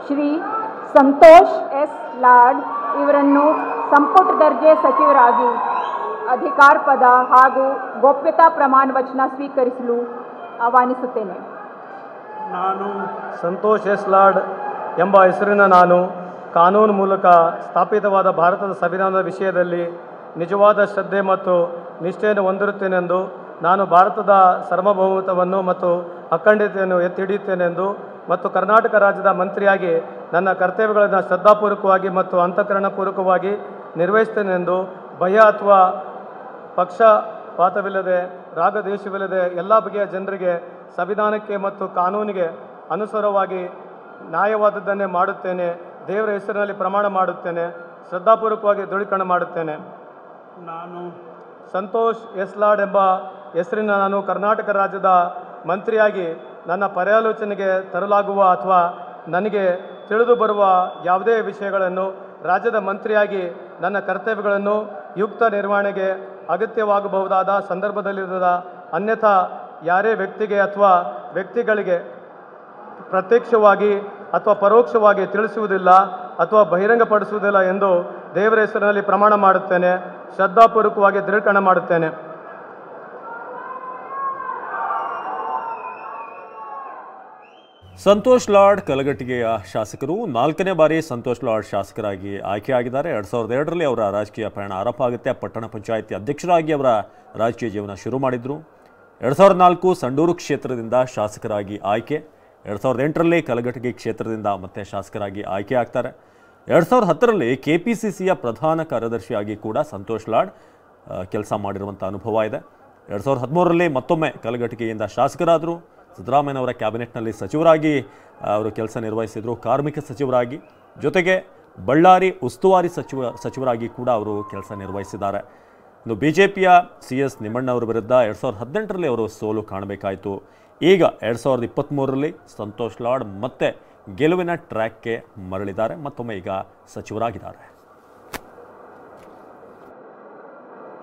Shri Santosh S Lad ಇವರನ್ನು ಸಂಪುಟ ದರ್ಜೆ ಸಚಿವರಾಗಿ ಅಧಿಕಾರ ಪದ ಹಾಗೂ ಗೋಪ್ಯತಾ ಪ್ರಮಾಣ ವಚನ ಸ್ವೀಕರಿಸಲು ಆಹ್ವಾನಿಸುತ್ತೇನೆ ನಾನು ಸಂತೋಷ್ ಎಸ್ ಲಾಡ್ ಎಂಬ ಹೆಸರಿನ ನಾನು ಕಾನೂನು ಮೂಲಕ ಸ್ಥಾಪಿತವಾದ ಭಾರತದ ಸಂವಿಧಾನದ ವಿಷಯದಲ್ಲಿ ನಿಜವಾದ ಶ್ರದ್ಧೆ ಮತ್ತು ನಿಷ್ಠೆಯನ್ನು ಹೊಂದಿರುತ್ತೇನೆಂದು ನಾನು ಭಾರತದ ಸಾರ್ವಭೌಮತ್ವವನ್ನು ಮತ್ತು ಅಖಂಡತೆಯನ್ನು ಎತ್ತಿ ಹಿಡಿಯುತ್ತೇನೆಂದು ಮತ್ತು ಕರ್ನಾಟಕ ರಾಜ್ಯದ ಮಂತ್ರಿಯಾಗಿ ನನ್ನ ಕರ್ತವ್ಯಗಳನ್ನು ಶ್ರದ್ಧಾಪೂರ್ವಕವಾಗಿ ಮತ್ತು ಅಂತಃಕರಣಪೂರ್ವಕವಾಗಿ ನಿರ್ವಹಿಸ್ತೇನೆಂದು ಭಯ ಅಥವಾ ಪಕ್ಷಪಾತವಿಲ್ಲದೆ ರಾಗದೇಶವಿಲ್ಲದೆ ಎಲ್ಲ ಬಗೆಯ ಜನರಿಗೆ ಸಂವಿಧಾನಕ್ಕೆ ಮತ್ತು ಕಾನೂನಿಗೆ ಅನುಸಾರವಾಗಿ ನ್ಯಾಯವಾದದ್ದನ್ನೇ ಮಾಡುತ್ತೇನೆ ದೇವರ ಹೆಸರಿನಲ್ಲಿ ಪ್ರಮಾಣ ಮಾಡುತ್ತೇನೆ ಶ್ರದ್ಧಾಪೂರ್ವಕವಾಗಿ ದೃಢೀಕರಣ ಮಾಡುತ್ತೇನೆ ನಾನು ಸಂತೋಷ್ ಎಸ್ ಲಾಡ್ ಎಂಬ ಹೆಸರಿನ ನಾನು ಕರ್ನಾಟಕ ರಾಜ್ಯದ ಮಂತ್ರಿಯಾಗಿ ನನ್ನ ಪರ್ಯಾಲೋಚನೆಗೆ ತರಲಾಗುವ ಅಥವಾ ನನಗೆ ತಿಳಿದು ಬರುವ ಯಾವುದೇ ವಿಷಯಗಳನ್ನು ರಾಜ್ಯದ ಮಂತ್ರಿಯಾಗಿ ನನ್ನ ಕರ್ತವ್ಯಗಳನ್ನು ಯುಕ್ತ ನಿರ್ವಹಣೆಗೆ ಅಗತ್ಯವಾಗಬಹುದಾದ ಸಂದರ್ಭದಲ್ಲಿರದ ಅನ್ಯಥಾ ಯಾರೇ ವ್ಯಕ್ತಿಗೆ ಅಥವಾ ವ್ಯಕ್ತಿಗಳಿಗೆ ಪ್ರತ್ಯಕ್ಷವಾಗಿ ಅಥವಾ ಪರೋಕ್ಷವಾಗಿ ತಿಳಿಸುವುದಿಲ್ಲ ಅಥವಾ ಬಹಿರಂಗಪಡಿಸುವುದಿಲ್ಲ ಎಂದು ದೇವರ ಹೆಸರಿನಲ್ಲಿ ಪ್ರಮಾಣ ಮಾಡುತ್ತೇನೆ ಶ್ರದ್ಧಾಪೂರ್ವಕವಾಗಿ ದೃಢೀಕರಣ ಮಾಡುತ್ತೇನೆ ಸಂತೋಷ್ ಲಾಡ್ ಕಲಘಟಗಿಯ ಶಾಸಕರು ನಾಲ್ಕನೇ ಬಾರಿ ಸಂತೋಷ್ ಲಾಡ್ ಶಾಸಕರಾಗಿ ಆಯ್ಕೆಯಾಗಿದ್ದಾರೆ ಎರಡು ಸಾವಿರದ ಎರಡರಲ್ಲಿ ಅವರ ರಾಜಕೀಯ ಪ್ರಯಾಣ ಆರಂಭ ಆಗುತ್ತೆ ಪಟ್ಟಣ ಪಂಚಾಯಿತಿ ಅಧ್ಯಕ್ಷರಾಗಿ ಅವರ ರಾಜಕೀಯ ಜೀವನ ಶುರು ಮಾಡಿದರು ಎರಡು ಸಾವಿರದ ನಾಲ್ಕು ಸಂಡೂರು ಕ್ಷೇತ್ರದಿಂದ ಶಾಸಕರಾಗಿ ಆಯ್ಕೆ ಎರಡು ಸಾವಿರದ ಎಂಟರಲ್ಲಿ ಕಲಘಟಗಿ ಕ್ಷೇತ್ರದಿಂದ ಮತ್ತೆ ಶಾಸಕರಾಗಿ ಆಯ್ಕೆ ಆಗ್ತಾರೆ ಎರಡು ಸಾವಿರದ ಹತ್ತರಲ್ಲಿ ಕೆ ಪಿ ಸಿ ಸಿಯ ಪ್ರಧಾನ ಕಾರ್ಯದರ್ಶಿಯಾಗಿ ಕೂಡ ಸಂತೋಷ್ ಲಾಡ್ ಕೆಲಸ ಮಾಡಿರುವಂಥ ಅನುಭವ ಇದೆ ಎರಡು ಸಾವಿರದ ಹದಿಮೂರರಲ್ಲಿ ಮತ್ತೊಮ್ಮೆ ಕಲಘಟಗಿಯಿಂದ ಶಾಸಕರಾದರು ಸಿದ್ದರಾಮಯ್ಯನವರ ಕ್ಯಾಬಿನೆಟ್ನಲ್ಲಿ ಸಚಿವರಾಗಿ ಆ, ಅವರು ಕೆಲಸ ನಿರ್ವಹಿಸಿದರು ಕಾರ್ಮಿಕ ಸಚಿವರಾಗಿ ಜೊತೆಗೆ ಬಳ್ಳಾರಿ ಉಸ್ತುವಾರಿ ಸಚಿವ ಸಚಿವರಾಗಿ ಕೂಡ ಅವರು ಕೆಲಸ ನಿರ್ವಹಿಸಿದ್ದಾರೆ ಇನ್ನು ಬಿ ಜೆ ಪಿಯ ಸಿ ಎಸ್ ನಿಮ್ಮಣ್ಣವರ ವಿರುದ್ಧ ಎರಡು ಸಾವಿರದ ಹದಿನೆಂಟರಲ್ಲಿ ಅವರು ಸೋಲು ಕಾಣಬೇಕಾಯಿತು ಈಗ ಎರಡು ಸಾವಿರದ ಇಪ್ಪತ್ತ್ಮೂರರಲ್ಲಿ ಸಂತೋಷ್ ಲಾಡ್ ಮತ್ತೆ ಗೆಲುವಿನ ಟ್ರ್ಯಾಕ್ಗೆ ಮರಳಿದ್ದಾರೆ ಮತ್ತೊಮ್ಮೆ ಈಗ ಸಚಿವರಾಗಿದ್ದಾರೆ